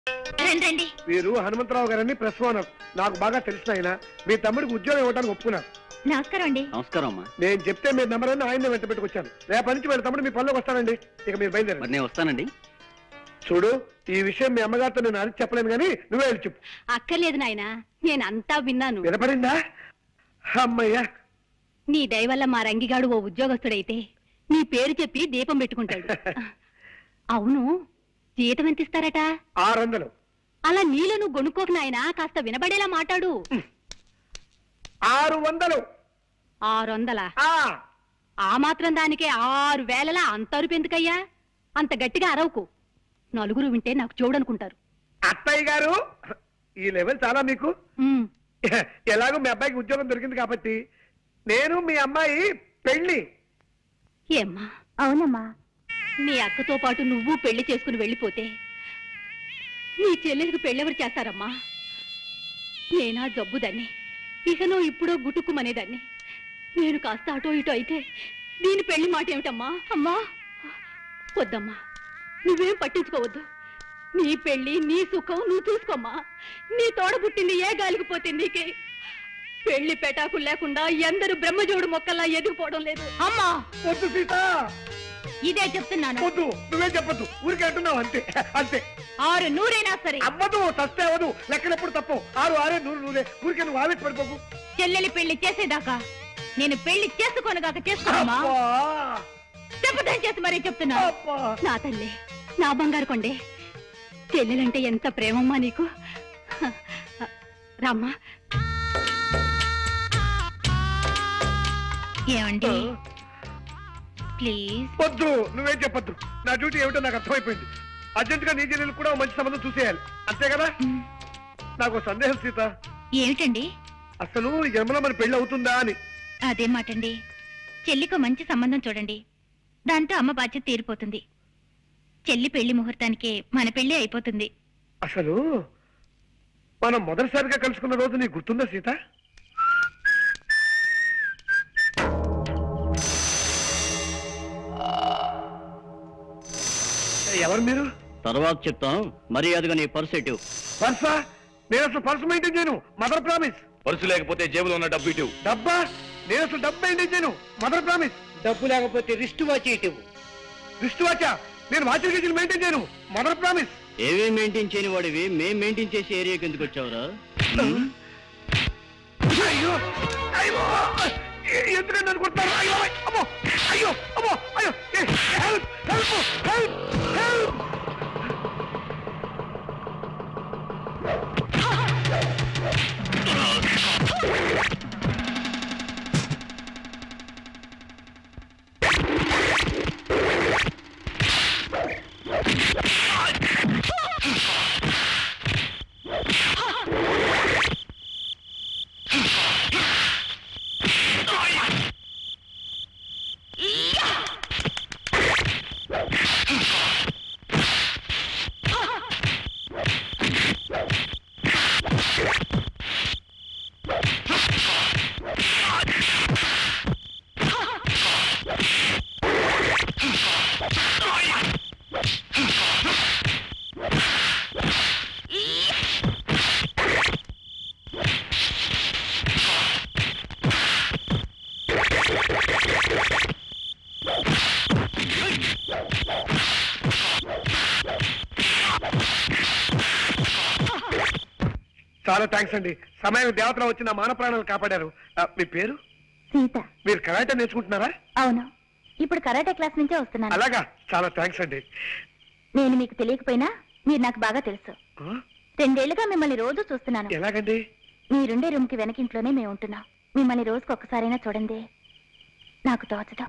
రండి రండి వీరు హనుమంతరావు గారని ప్రెస్ ఓనర్ నాకు బాగా తెలిసిన ఆయన మీ తమ్ముడికి ఉద్యోగం ఇవ్వడానికి ఒప్పుకున్నారు నమస్కారం అండి నమస్కారం అమ్మా నేను చెప్తే మీ నెంబర్ అని ఆయన వెంట పెట్టుకొచ్చాను రేపటి నుంచి వీళ్ళ తమ్ముడు మీ పనిలోకి వస్తానండి ఇక మీరు బయలుదేరండి మరి నేను వస్తానండి చూడు ఈ విషయం మీ అమ్మగారితో నేను అడిగి చెప్పలేను కానీ నువ్వే వెళ్ళి చెప్పు అక్కర్లేదు నాయనా నేనంతా విన్నాను వినపడిందా అమ్మయ్యా నీ దయ వల్ల మా రంగిగాడు ఓ ఉద్యోగస్తుడైతే నీ పేరు చెప్పి దీపం పెట్టుకుంటాడు అవును జీతం ఎంత ఇస్తారట ఆరు వందలు అలా నీలో నువ్వు గొనుక్కోకు నాయనా కాస్త వినబడేలా మాట్లాడు ఆరు వందలు ఆరు వందలా ఆ ఆ మాత్రం దానికే ఆరు వేలలా అంత అరుపు ఎందుకయ్యా అంత గట్టిగా అరవకు నలుగురు వింటే నాకు చూడనుకుంటారు అత్తయ్య గారు ఈ లెవెల్ చాలా మీకు ఉమ్, ఎలాగో మీ అబ్బాయికి ఉద్యోగం దొరికింది కాబట్టి నేను మీ అమ్మాయి పెళ్లి ఏమ్మా అవునమ్మా నీ అక్కతో పాటు నువ్వు పెళ్లి చేసుకుని వెళ్ళిపోతే నీ చెల్లెలికి పెళ్ళెవరు చేస్తారమ్మా నేనా జబ్బుదాన్ని ఇకనో ఇప్పుడో గుటుక్కుమనేదాన్ని నేను కాస్త అటో ఇటో అయితే దీని పెళ్లి మాట ఏమిటమ్మా అమ్మా వద్దమ్మా నువ్వేం పట్టించుకోవద్దు నీ పెళ్లి నీ సుఖం నువ్వు చూసుకోమ్మా నీ తోడ పుట్టింది ఏ గాలికి పోతే నీకే పెళ్లి పెటాకులు లేకుండా ఎందరు బ్రహ్మజోడు మొక్కల్లా ఎదిగిపోవడం లేదు అమ్మా వద్దు సీత ఇదే చెప్తున్నాను వద్దు నువ్వే చెప్పొద్దు ఊరికే అంటున్నావు అంతే అంతే ఆరు నూరైనా సరే అవ్వదు తస్తే అవ్వదు లెక్కలెప్పుడు తప్పు ఆరు ఆరే నూరు నూరే ఊరికే నువ్వు ఆవేశ పడిపోకు చెల్లెలి పెళ్లి చేసేదాకా నేను పెళ్లి చేసుకోనుగాక చేసుకోనమ్మా అబ్బా, చెప్పదని చేసి మరీ చెప్తున్నా అబ్బా. నా తల్లి నా బంగారు కొండే చెల్లెలంటే ఎంత ప్రేమమ్మా నీకు రామ్మా ఏమండి ప్లీజ్ వద్దు నువ్వేం చెప్పొద్దు నా డ్యూటీ ఏమిటో నాకు అర్థమైపోయింది అర్జెంట్ గా నీ చెల్లెలు కూడా ఓ మంచి సంబంధం చూసేయాలి అంతే కదా నాకు ఓ సందేహం సీత ఏమిటండి అసలు ఈ జన్మలో మన పెళ్లి అవుతుందా అని అదే మాటండి చెల్లికో మంచి సంబంధం చూడండి దాంతో అమ్మ బాధ్యత తీరిపోతుంది చెల్లి పెళ్లి ముహూర్తానికే మన పెళ్లి అయిపోతుంది అసలు మనం మొదటిసారిగా కలుసుకున్న రోజు నీకు గుర్తుందా సీత ఎవరు మీరు తర్వాత చెప్తాం మర్యాదగా నీ పర్స్ ఎటు పర్సా నేను అసలు పర్స్ మెయింటైన్ చేయను మదర్ ప్రామిస్ పర్సు లేకపోతే జేబులో ఉన్న డబ్బు ఇటు డబ్బా నేను అసలు డబ్బు మెయింటైన్ చేయను మదర్ ప్రామిస్ డబ్బు లేకపోతే రిస్ట్ వాచ్ ఇటు దృష్టి వాచా నేను వాచర్ గేజీలు మెయింటైన్ చేయను మదర్ ప్రామిస్ ఏవే మెయింటైన్ చేయని వాడివి మేం మెయింటైన్ చేసే ఏరియాకి ఎందుకు వచ్చావురా అయ్యో అయ్యో ఎ- ఎందుకని అనుకుంటున్నారు అయ్యో అమ్మో అయ్యో అమ్మో అయ్యో హెల్ప్ హెల్ప్ హెల్ప్ హెల్ప్ చాలా థ్యాంక్స్ అండి సమయం దేవతలో వచ్చి నా మాన ప్రాణాలు కాపాడారు ఆ, మీ పేరు సీత మీరు కరాటే నేర్చుకుంటున్నారా అవును ఇప్పుడు కరాటే క్లాస్ నుంచే వస్తున్నాను అలాగా చాలా థ్యాంక్స్ అండి నేను మీకు తెలియకపోయినా మీరు నాకు బాగా తెలుసు ఆ? రెండేళ్లుగా మిమ్మల్ని రోజు చూస్తున్నాను ఎలాగండి మీరుండే రూమ్ కి వెనకింట్లోనే మేము ఉంటున్నాం మిమ్మల్ని రోజుకి ఒక్కసారైనా చూడండి నాకు తోచడం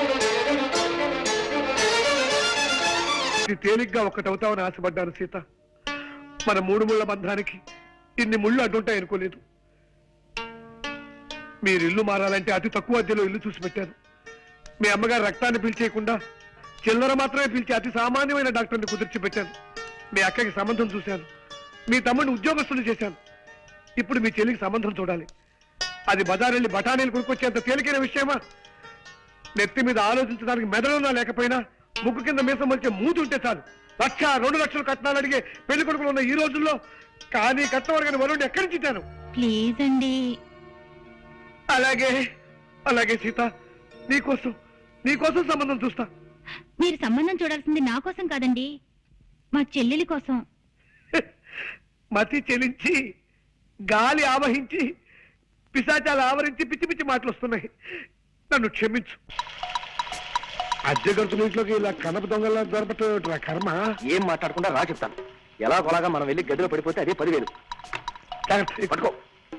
ఇది తేలిగ్గా ఒక్కటవుతామని ఆశపడ్డాను సీత మన మూడు ముళ్ళ బంధానికి ఇన్ని ముళ్ళు అడ్డుంటాయి అనుకోలేదు మీరు ఇల్లు మారాలంటే అతి తక్కువ అద్దెలో ఇల్లు చూసి పెట్టాను మీ అమ్మగారు రక్తాన్ని పీల్చేయకుండా చిల్లర మాత్రమే పీల్చి అతి సామాన్యమైన డాక్టర్ని కుదిర్చి పెట్టాను మీ అక్కకి సంబంధం చూశాను మీ తమ్ముడిని ఉద్యోగస్తులు చేశాను ఇప్పుడు మీ చెల్లికి సంబంధం చూడాలి అది బజారెళ్ళి బఠానీలు కొనుక్కొచ్చేంత తేలికైన విషయమా నెత్తి మీద ఆలోచించడానికి మెదడున్నా లేకపోయినా ముక్కు కింద మీసం వచ్చే మూతి ఉంటే చాలు లక్ష రెండు లక్షలు కట్నాలు అడిగే పెళ్లి కొడుకులు ఉన్న ఈ రోజుల్లో కానీ కట్నం అడిగిన వరుణ్ ఎక్కడి నుంచి ఇచ్చాను ప్లీజ్ అండి అలాగే అలాగే సీత నీకోసం నీకోసం సంబంధం చూస్తా మీరు సంబంధం చూడాల్సింది నా కోసం కాదండి మా చెల్లెలి కోసం మతి చెలించి గాలి ఆవహించి పిశాచాలు ఆవరించి పిచ్చి పిచ్చి మాటలు వస్తున్నాయి నన్ను క్షమించు అద్దె గంతుల ఇంట్లోకి ఇలా కనప దొంగల దొరపట్టు కర్మ ఏం మాట్లాడకుండా రా చెప్తాను ఎలా కొలాగా మనం వెళ్ళి గదిలో పడిపోతే అదే పదివేలు జాగ్రత్త. పట్టుకో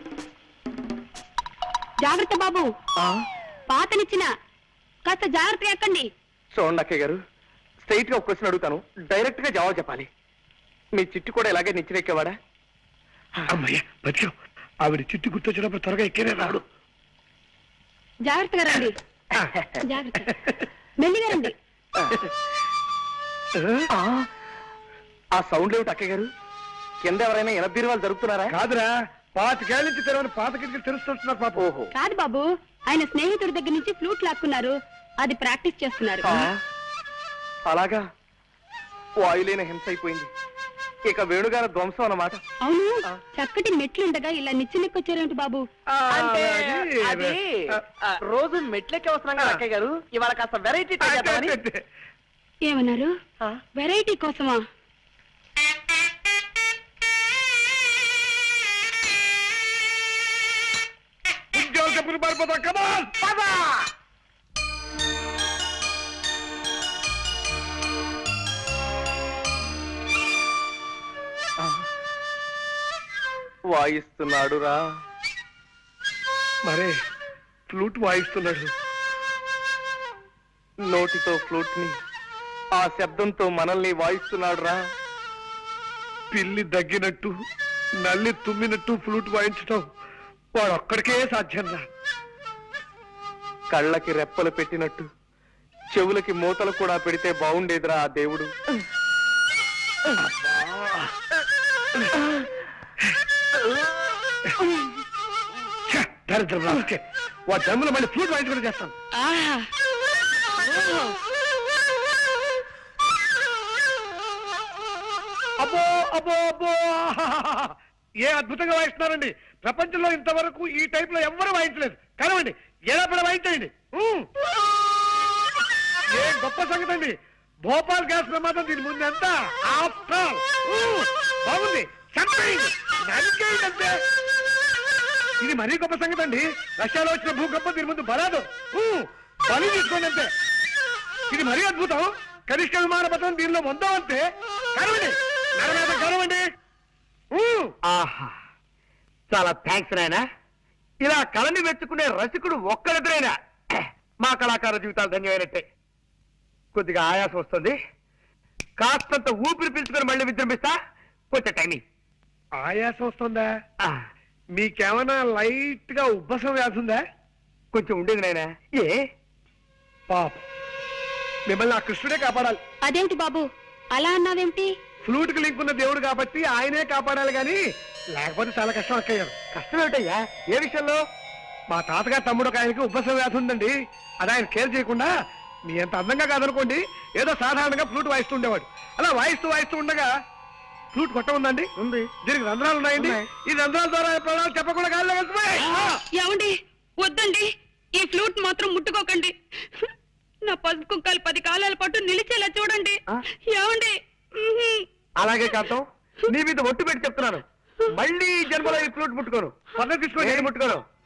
జాగ్రత్త బాబు పాతనిచ్చిన కాస్త జాగ్రత్తగా ఎక్కండి చూడండి అక్కయ్య గారు స్ట్రైట్ గా ఒక క్వశ్చన్ అడుగుతాను డైరెక్ట్ గా జవాబు చెప్పాలి మీ చిట్టు కూడా ఇలాగే నిచ్చినెక్కేవాడా అమ్మయ్య బతికాం ఆవిడ చిట్టు గుర్తొచ్చినప్పుడు త్వరగా ఎక్కేనే రాడు జాగ్రత్తగా రండి జాగ్రత్త మెల్లిగా రండి ఆ, ఆ సౌండ్ ఏమిటి అక్కయ్య గారు కింద ఎవరైనా ఎనభై వాళ్ళు జరుగుతున్నారా కాదురా పాతికేళ్ళ నుంచి తెరవని పాత కిటికీలు తెరుస్తున్నారు పాప ఓహో కాదు బాబు ఆయన స్నేహితుడి దగ్గర నుంచి ఫ్లూట్ లాక్కున్నారు అది ప్రాక్టీస్ చేస్తున్నారు ఆ, అలాగా వాయులేని హింస అయిపోయింది ఇక వేణుగాన ధ్వంసం అన్నమాట అవును చక్కటి మెట్లుండగా ఇలా నిచ్చినెక్కొచ్చారేమిటి బాబు అంటే అది- అది ఆ, రోజు మెట్లెక్కి వస్తున్నాం కదా అక్కయ్య గారు ఇవాళ కాస్త వెరైటీ ఏమన్నారు వెరైటీ కోసమా ఉద్యోగ చెప్పులు పారిపోతాం కమాన్ వాయిస్తున్నాడు రా మరే ఫ్లూట్ వాయిస్తున్నాడు నోటితో ఫ్లూట్ ని ఆ శబ్దంతో మనల్ని వాయిస్తున్నాడు రా పిల్లి దగ్గినట్టు నల్లి తుమ్మినట్టు ఫ్లూట్ వాయించటం వాడు ఒక్కడికే సాధ్యం రా కళ్ళకి రెప్పలు పెట్టినట్టు చెవులకి మూతలు కూడా పెడితే బాగుండేదిరా ఆ దేవుడు ఛ, దరిద్రం రాసుకే వాడు దమ్ములో మళ్ళీ ఫ్లూట్ వాయించుకుని చేస్తాను అబ్బో అబ్బో అబ్బో ఆహాహాహా. ఏ అద్భుతంగా వాయిస్తున్నారండి ప్రపంచంలో ఇంతవరకు ఈ టైప్ లో ఎవ్వరూ వాయించలేదు కనవండి ఎలా పడ వాయించండి ఊ. ఏ గొప్ప సంగతి అండి భోపాల్ గ్యాస్ ప్రమాదం దీని ముందు ఎంత ఆఫ్టర్ ఆల్. ఊ. బాగుంది చంపేయండి నరికేయండి అంతే ఇది మరీ గొప్ప సంగతి అండి రష్యాలో వచ్చిన భూకంపం దీని ముందు బలాదు ఊ. బలి తీసుకోండి అంతే ఇది మరీ అద్భుతం కనిష్ట విమాన పథకం దీనిలో వందో అంతే కరవండి నరమేత కరవండి ఊ. ఆహా చాలా థ్యాంక్స్ నాయనా ఇలా కళని మెచ్చుకునే రసికుడు ఒక్కరిద్దరైనా మా కళాకార జీవితాలు ధన్యమైనట్టే కొద్దిగా ఆయాసం వస్తుంది కాస్తంత ఊపిరి పీల్చుకొని మళ్ళీ విజృంభిస్తా కొంచెం టైమింగ్ ఆయాసం వస్తుందా మీకేమైనా లైట్ గా ఉబ్బసం వ్యాధి ఉందా కొంచెం ఉండేది నాయనా ఏ పాప మిమ్మల్ని ఆ కృష్ణుడే కాపాడాలి అదేమిటి బాబు అలా అన్నావేమిటి ఫ్లూట్ కి లింక్ ఉన్న దేవుడు కాబట్టి ఆయనే కాపాడాలి గాని లేకపోతే చాలా కష్టం అక్కయ్యారు కష్టం ఏమిటయ్యా ఏ విషయంలో మా తాతగారు తమ్ముడు ఒక ఆయనకి ఉబ్బసం వ్యాధి ఉందండి అది ఆయన కేర్ చేయకుండా మీ అంత అందంగా కాదనుకోండి ఏదో సాధారణంగా ఫ్లూట్ వాయిస్తూ ఉండేవాడు అలా వాయిస్తూ వాయిస్తూ ఉండగా ఫ్లూట్ కొట్ట ఉందండి ఉంది దీనికి రంధ్రాలు ఉన్నాయండి ఉన్నాయి. ఈ రంధ్రాల ద్వారా ప్రాణాలు చెప్పకుండా గాల్లో వెళ్తున్నాయి ఆ! ఏమండి వద్దండి ఈ ఫ్లూట్ మాత్రం ముట్టుకోకండి నా పసుపు కుక్కలు పది కాలాల పాటు నిలిచేలా చూడండి ఆ? ఏమండి ఉహుం. అలాగే కాంతం నీ మీద ఒట్టు పెట్టి చెప్తున్నాను మళ్ళీ ఈ జన్మలో ఈ ఫ్లూట్ ముట్టుకోను పద్ధతి తీసుకోండి నేను ముట్టుకోను